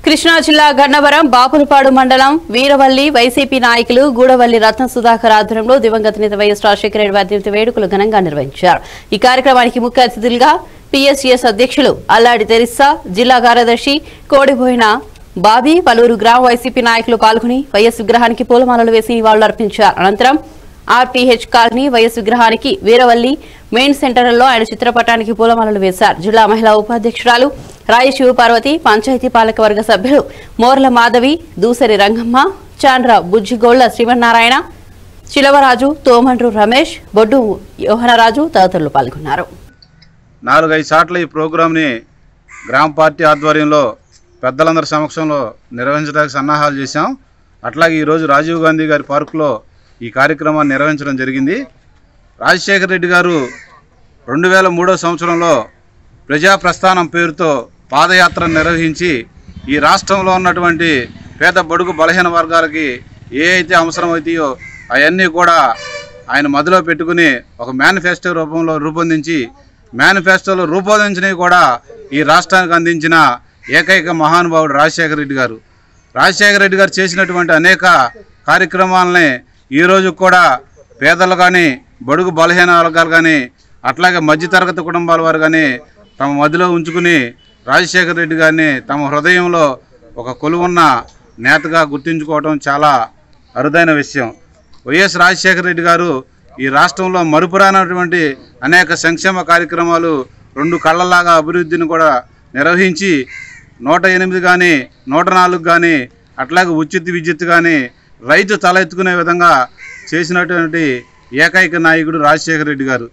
కృష్ణా జిల్లా గన్నవరం బాపులపాడు మండలం వీరవల్లి వైసీపీ నాయకులు గూడవల్లి రత్న సుధాకర్ ఆధ్వర్యంలో దివంగత నేత వైఎస్ రాజశేఖర రెడ్డి వర్ధంతి వేడుకలు ఘనంగా నిర్వహించారు ఈ కార్యక్రమానికి ముఖ్య అతిథులుగా పీఎస్ఎస్ అధ్యక్షులు అల్లాడి తెరిస్సా జిల్లా కార్యదర్శి కోడిపోయిన బాబీ పలువురు గ్రామ వైసీపీ నాయకులు పాల్గొని వైఎస్ విగ్రహానికి పూలమాలలు వేసి నివాళులు అర్పించారు అనంతరం ఆర్పీహెచ్ కాలనీ వైఎస్ విగ్రహానికి వీరవల్లి మెయిన్ సెంటర్లో ఆయన చిత్రపటానికి పూలమాలలు వేశారు జిల్లా మహిళా ఉపాధ్యక్షురాలు రాయ శివపార్వతి పంచాయతీ పాలక వర్గ సభ్యులు మోర్ల మాధవి దూసరి రంగమ్మ చాండ్ర బుజ్జిగోళ్ల శ్రీమన్నారాయణ చిలవరాజు తోమండ్రు రమేష్ బొడ్డు యోహనరాజు తదితరులు పాల్గొన్నారు నాలుగైదు సార్లు ఈ ప్రోగ్రాంని గ్రామ పార్టీ ఆధ్వర్యంలో పెద్దలందరి సమక్షంలో నిర్వహించడానికి సన్నాహాలు చేశాం అట్లాగే ఈరోజు రాజీవ్ గాంధీ గారి పార్కులో ఈ కార్యక్రమాన్ని నిర్వహించడం జరిగింది రాజశేఖర రెడ్డి గారు రెండు వేల మూడో సంవత్సరంలో ప్రజా ప్రస్థానం పేరుతో పాదయాత్ర నిర్వహించి ఈ రాష్ట్రంలో ఉన్నటువంటి పేద బడుగు బలహీన వర్గాలకి ఏ అయితే అవసరమవుతాయో అవన్నీ కూడా ఆయన మదిలో పెట్టుకుని ఒక మేనిఫెస్టో రూపంలో రూపొందించి మేనిఫెస్టోలో రూపొందించినవి కూడా ఈ రాష్ట్రానికి అందించిన ఏకైక మహానుభావుడు రాజశేఖర రెడ్డి గారు రాజశేఖర రెడ్డి గారు చేసినటువంటి అనేక కార్యక్రమాలని ఈరోజు కూడా పేదలు కానీ బడుగు బలహీన వర్గాలు కానీ అట్లాగే మధ్యతరగతి కుటుంబాల వారు కానీ తమ మదిలో ఉంచుకుని రాజశేఖర రెడ్డి గారిని తమ హృదయంలో ఒక కొలువున్న నేతగా గుర్తించుకోవడం చాలా అరుదైన విషయం వైఎస్ రాజశేఖర రెడ్డి గారు ఈ రాష్ట్రంలో మరుపురానటువంటి అనేక సంక్షేమ కార్యక్రమాలు రెండు కళ్ళలాగా అభివృద్ధిని కూడా నిర్వహించి నూట ఎనిమిది కానీ నూట నాలుగు కానీ అట్లాగే ఉచిత విద్యుత్ కానీ రైతు తల ఎత్తుకునే విధంగా చేసినటువంటి ఏకైక నాయకుడు రాజశేఖర రెడ్డి గారు